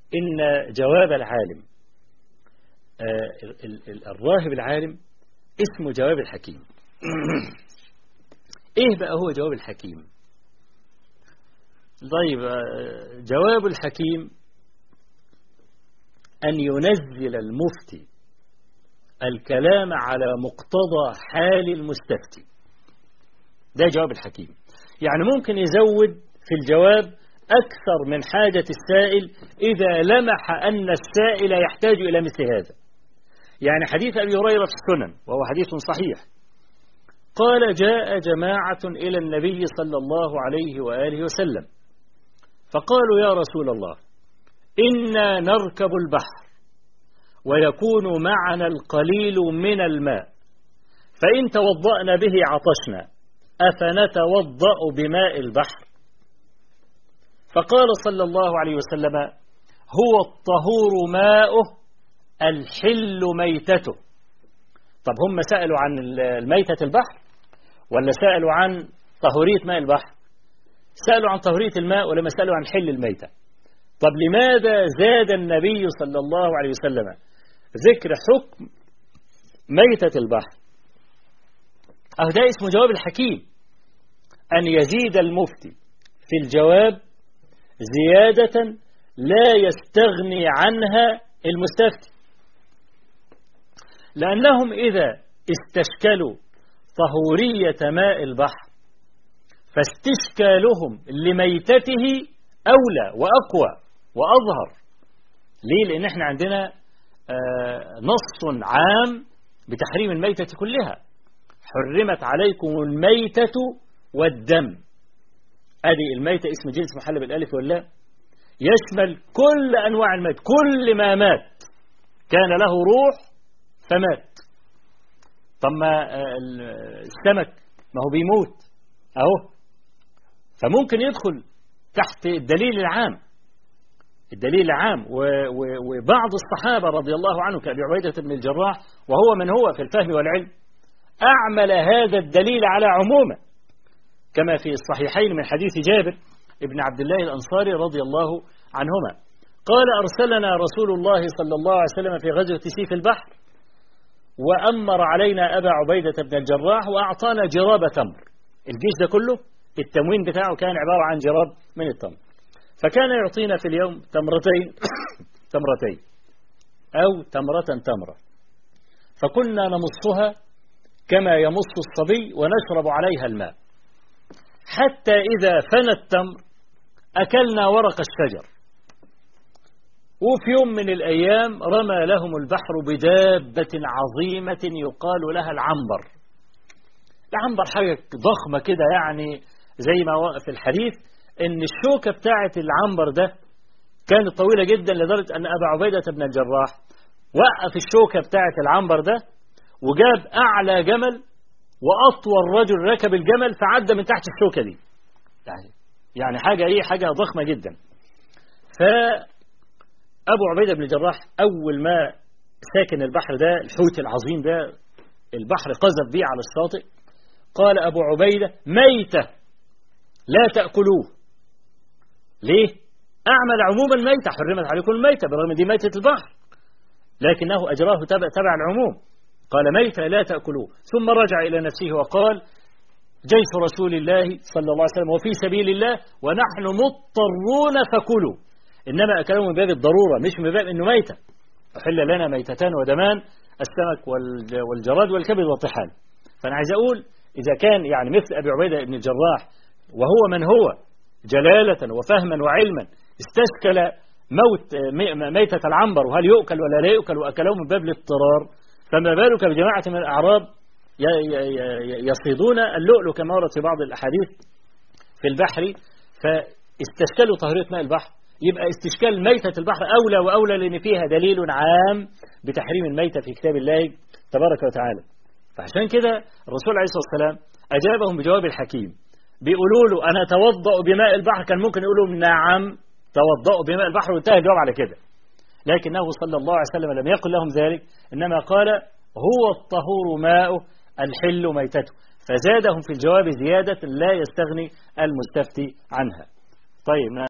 إن جواب العالم الراهب العالم اسمه جواب الحكيم ايه بقى هو جواب الحكيم طيب جواب الحكيم أن ينزل المفتي الكلام على مقتضى حال المستفتي ده جواب الحكيم يعني ممكن يزود في الجواب أكثر من حاجة السائل إذا لمح أن السائل يحتاج إلى مثل هذا يعني حديث أبي هريرة في السنن وهو حديث صحيح قال جاء جماعة إلى النبي صلى الله عليه وآله وسلم فقالوا يا رسول الله إنا نركب البحر ويكون معنا القليل من الماء فإن توضأنا به عطشنا أفنتوضأ بماء البحر فقال صلى الله عليه وسلم هو الطهور ماؤه الحل ميتته طب هم سألوا عن الميتة البحر ولا سألوا عن طهورية ماء البحر سألوا عن طهورية الماء ولا ما سألوا عن حل الميتة طب لماذا زاد النبي صلى الله عليه وسلم ذكر حكم ميتة البحر أه ده اسمه جواب الحكيم أن يزيد المفتي في الجواب زيادة لا يستغني عنها المستفتي لأنهم إذا استشكلوا طهورية ماء البحر فاستشكالهم لميتته أولى وأقوى وأظهر ليه لأن احنا عندنا نص عام بتحريم الميتة كلها حرمت عليكم الميتة والدم أدي الميتة اسم جنس محل بالألف واللا يشمل كل أنواع الميت كل ما مات كان له روح فمات طب ما السمك ما هو بيموت أهو فممكن يدخل تحت الدليل العام الدليل العام وبعض الصحابة رضي الله عنه كأبي عبيدة بن الجراح وهو من هو في الفهم والعلم أعمل هذا الدليل على عمومه كما في الصحيحين من حديث جابر ابن عبد الله الأنصاري رضي الله عنهما قال أرسلنا رسول الله صلى الله عليه وسلم في غزوة سيف البحر وأمر علينا أبا عبيدة بن الجراح وأعطانا جراب تمر الجيش ده كله التموين بتاعه كان عبارة عن جراب من التمر فكان يعطينا في اليوم تمرتين تمرتين أو تمرة تمرة فكنا نمصها كما يمص الصبي ونشرب عليها الماء حتى إذا فنى التمر أكلنا ورق الشجر وفي يوم من الأيام رمى لهم البحر بدابة عظيمة يقال لها العنبر العنبر حاجة ضخمة كده يعني زي ما في الحديث ان الشوكة بتاعة العنبر ده كانت طويلة جدا لدرجة ان ابا عبيدة بن الجراح وقف الشوكة بتاعة العنبر ده وجاب اعلى جمل واطول رجل ركب الجمل فعدى من تحت الشوكة دي يعني يعني حاجة ايه حاجة ضخمة جدا فابو عبيدة بن الجراح اول ما ساكن البحر ده الحوت العظيم ده البحر قذف بيه على الشاطئ قال ابو عبيدة ميتة لا تأكلوه ليه أعمل عموما ميتة حرمت عليكم الميتة بالرغم دي ميتة البحر لكنه أجراه تبع, تبع العموم قال ميتة لا تأكلوه ثم رجع إلى نفسه وقال جيش رسول الله صلى الله عليه وسلم وفي سبيل الله ونحن مضطرون فكلوا إنما أكلوا من باب الضرورة مش من باب أنه ميتة أحل لنا ميتتان ودمان السمك والجراد والكبد والطحال فأنا عايز أقول إذا كان يعني مثل أبي عبيدة بن الجراح وهو من هو جلالة وفهما وعلما استشكل موت ميتة العنبر وهل يؤكل ولا لا يؤكل وأكلوه من باب الاضطرار فما بالك بجماعة من الأعراب يصيدون اللؤلؤ كما ورد في بعض الأحاديث في البحر فاستشكلوا طهرية ماء البحر يبقى استشكال ميتة البحر أولى وأولى لأن فيها دليل عام بتحريم الميتة في كتاب الله تبارك وتعالى فعشان كده الرسول عليه الصلاة والسلام أجابهم بجواب الحكيم بيقولوا له أنا أتوضأ بماء البحر كان ممكن يقولوا نعم توضأوا بماء البحر وانتهى الجواب على كده لكنه صلى الله عليه وسلم لم يقل لهم ذلك إنما قال هو الطهور ماؤه الحل ميتته فزادهم في الجواب زيادة لا يستغني المستفتي عنها طيب